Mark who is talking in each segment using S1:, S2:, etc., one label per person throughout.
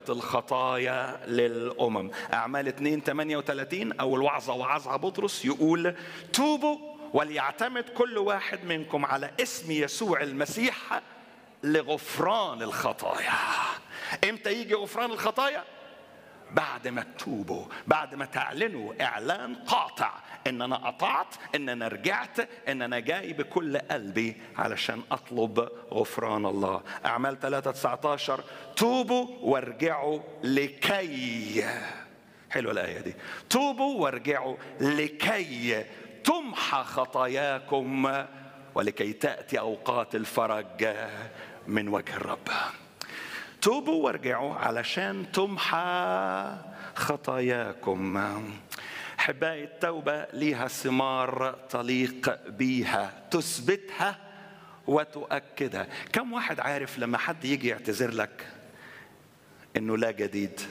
S1: الخطايا للأمم أعمال 2 38 أو الوعظة وعظها بطرس يقول توبوا وليعتمد كل واحد منكم على اسم يسوع المسيح لغفران الخطايا امتى يجي غفران الخطايا بعد ما تتوبوا بعد ما تعلنوا اعلان قاطع ان انا قطعت ان انا رجعت ان انا جاي بكل قلبي علشان اطلب غفران الله اعمال 3 19 توبوا وارجعوا لكي حلوه الايه دي توبوا وارجعوا لكي تمحى خطاياكم ولكي تاتي اوقات الفرج من وجه الرب توبوا وارجعوا علشان تمحى خطاياكم احبائي التوبه ليها ثمار تليق بيها تثبتها وتؤكدها كم واحد عارف لما حد يجي يعتذر لك انه لا جديد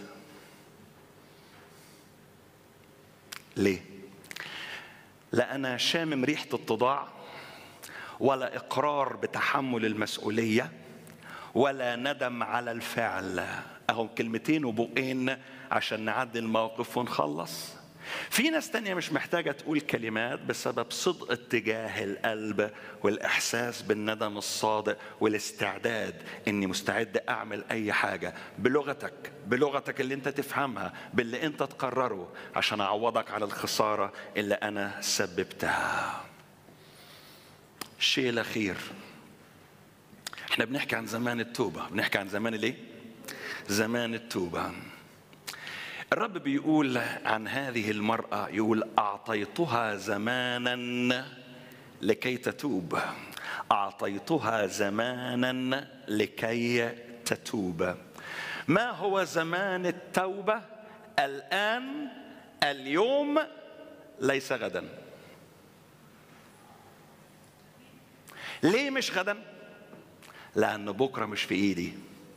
S1: ليه لا انا شامم ريحه التضاع ولا اقرار بتحمل المسؤوليه ولا ندم على الفعل اهم كلمتين وبقين عشان نعدي الموقف ونخلص في ناس تانية مش محتاجة تقول كلمات بسبب صدق اتجاه القلب والإحساس بالندم الصادق والاستعداد إني مستعد أعمل أي حاجة بلغتك بلغتك اللي أنت تفهمها باللي أنت تقرره عشان أعوضك على الخسارة اللي أنا سببتها الشيء الأخير احنا بنحكي عن زمان التوبة بنحكي عن زمان الايه زمان التوبة الرب بيقول عن هذه المرأة يقول أعطيتها زمانا لكي تتوب أعطيتها زمانا لكي تتوب ما هو زمان التوبة الآن اليوم ليس غدا ليه مش غدا لأن بكرة مش في إيدي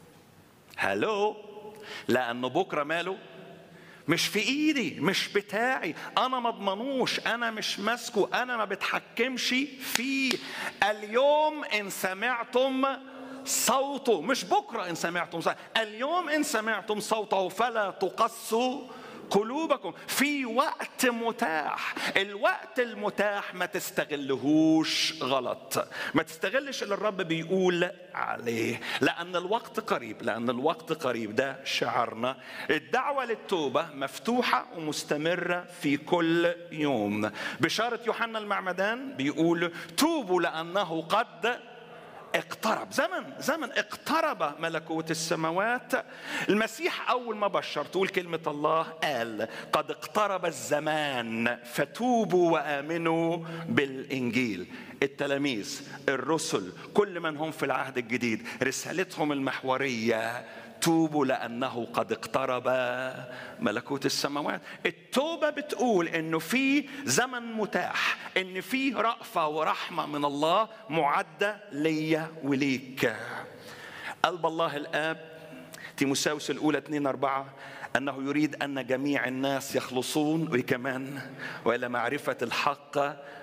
S1: هلو لأن بكرة ماله مش في ايدي مش بتاعي انا ما اضمنوش انا مش ماسكه انا ما بتحكمش فيه اليوم ان سمعتم صوته مش بكره ان سمعتم صوته اليوم ان سمعتم صوته فلا تقسوا قلوبكم في وقت متاح الوقت المتاح ما تستغلهوش غلط ما تستغلش اللي الرب بيقول عليه لأن الوقت قريب لأن الوقت قريب ده شعارنا الدعوة للتوبة مفتوحة ومستمرة في كل يوم بشارة يوحنا المعمدان بيقول توبوا لأنه قد اقترب زمن زمن اقترب ملكوت السماوات المسيح اول ما بشر تقول كلمه الله قال قد اقترب الزمان فتوبوا وامنوا بالانجيل التلاميذ الرسل كل من هم في العهد الجديد رسالتهم المحوريه توبوا لانه قد اقترب ملكوت السماوات التوبه بتقول انه في زمن متاح ان في رأفه ورحمه من الله معده ليا وليك قلب الله الاب تيموساوس الاولى 2 4 انه يريد ان جميع الناس يخلصون وكمان والى معرفه الحق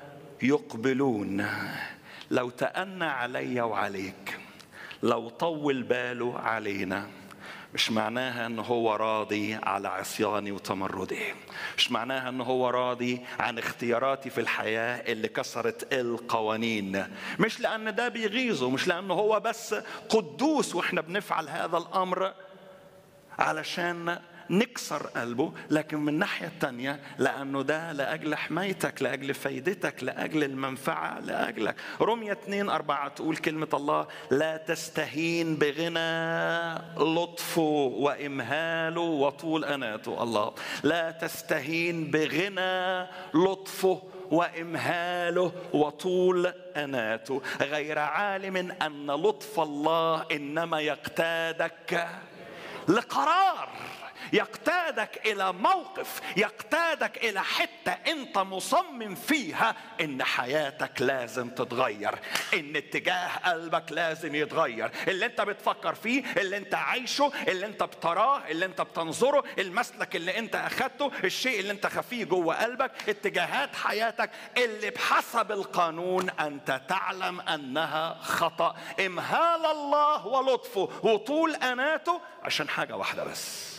S1: يقبلون لو تأنى علي وعليك لو طول باله علينا مش معناها ان هو راضي على عصياني وتمردي مش معناها ان هو راضي عن اختياراتي في الحياه اللي كسرت القوانين مش لان ده بيغيظه مش لانه هو بس قدوس واحنا بنفعل هذا الامر علشان نكسر قلبه لكن من الناحية التانية لأنه ده لأجل حمايتك لأجل فايدتك لأجل المنفعة لأجلك رمية 2 أربعة تقول كلمة الله لا تستهين بغنى لطفه وإمهاله وطول أناته الله لا تستهين بغنى لطفه وامهاله وطول اناته غير عالم ان لطف الله انما يقتادك لقرار يقتادك الى موقف يقتادك الى حته انت مصمم فيها ان حياتك لازم تتغير ان اتجاه قلبك لازم يتغير اللي انت بتفكر فيه اللي انت عايشه اللي انت بتراه اللي انت بتنظره المسلك اللي انت اخدته الشيء اللي انت خفيه جوه قلبك اتجاهات حياتك اللي بحسب القانون انت تعلم انها خطا امهال الله ولطفه وطول اناته عشان حاجه واحده بس